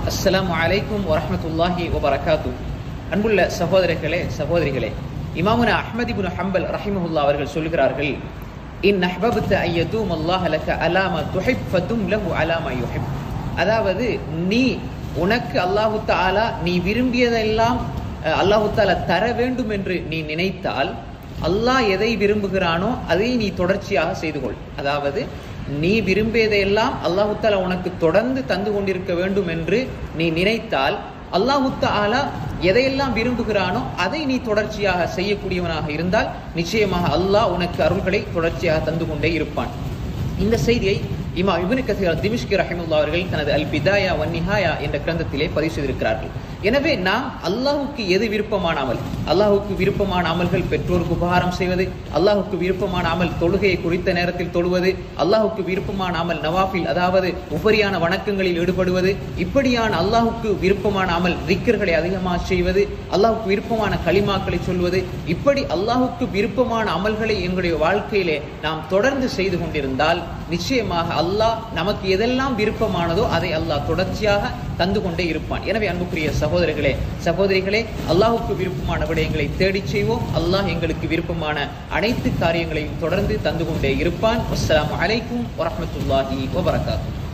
அஸ்ஸலாமு அலைக்கும் வரஹ்மத்துல்லாஹி வபரகாத்து அன்புள்ள சகோதரர்களே சகோதரிகளே இமாமுன அஹ்மத் இப்னு ஹம்பல் ரஹிமஹுல்லா அவர்கள் சொல்கிறார்கள் இன் அஹ்பப்த ஐயதூம் அல்லாஹ் லக அலாமா துஹிப் ஃபதும் லஹு அலாமா யுஹிப் அதாவது நீ உனக்கு அல்லாஹு தஆலா நீ விரும்பியதெல்லாம் அஹ், அல்லாஹு தஆலா தர வேண்டும் என்று நீ நினைத்தால் அல்லாஹ் எதை விரும்புகிறானோ அதை நீ தொடர்ச்சியாக செய்து கொள் அதாவது நீ விரும்பியதையெல்லாம் அல்லாஹு தாலா உனக்கு தொடர்ந்து தந்து கொண்டிருக்க வேண்டும் என்று நீ நினைத்தால் அல்லாஹு தாலா எதையெல்லாம் விரும்புகிறானோ அதை நீ தொடர்ச்சியாக செய்யக்கூடியவனாக இருந்தால் நிச்சயமாக அல்லாஹ் உனக்கு அருள்களை தொடர்ச்சியாக தந்து கொண்டே இருப்பான் இந்த செய்தியை இமா இப்னு கசீர் திமிஷ்கி ரஹிமுல்லா அவர்கள் தனது அல் பிதாயா வன் நிஹாயா என்ற கிரந்தத்திலே பதிவு செய்திருக்கிறார்கள் எனவே நாம் அல்லாஹுக்கு எது விருப்பமான அமல் அல்லாஹுக்கு விருப்பமான அமல்கள் பெற்றோருக்கு உபகாரம் செய்வது அல்லாஹுக்கு விருப்பமான அமல் தொழுகையை குறித்த நேரத்தில் தொழுவது அல்லாஹுக்கு விருப்பமான அமல் நவாஃபில் அதாவது உபரியான வணக்கங்களில் ஈடுபடுவது இப்படியான அல்லாஹுக்கு விருப்பமான அமல் திக்கர்களை அதிகமாக செய்வது அல்லாஹுக்கு விருப்பமான களிமாக்களை சொல்வது இப்படி அல்லாஹுக்கு விருப்பமான அமல்களை எங்களுடைய வாழ்க்கையிலே நாம் தொடர்ந்து செய்து கொண்டிருந்தால் நிச்சயமாக அல்லாஹ் நமக்கு எதெல்லாம் விருப்பமானதோ அதை அல்லாஹ் தொடர்ச்சியாக தந்து கொண்டே இருப்பான் எனவே அன்புக்குரிய சகோதரர்களே சகோதரிகளே அல்லாஹுக்கு விருப்பமான விடயங்களை தேடிச் செய்வோம் அல்லாஹ் எங்களுக்கு விருப்பமான அனைத்து காரியங்களையும் தொடர்ந்து தந்து கொண்டே இருப்பான் அஸ்ஸலாமு அலைக்கும் வரஹ்மத்துல்லாஹி வபரகாத்துஹு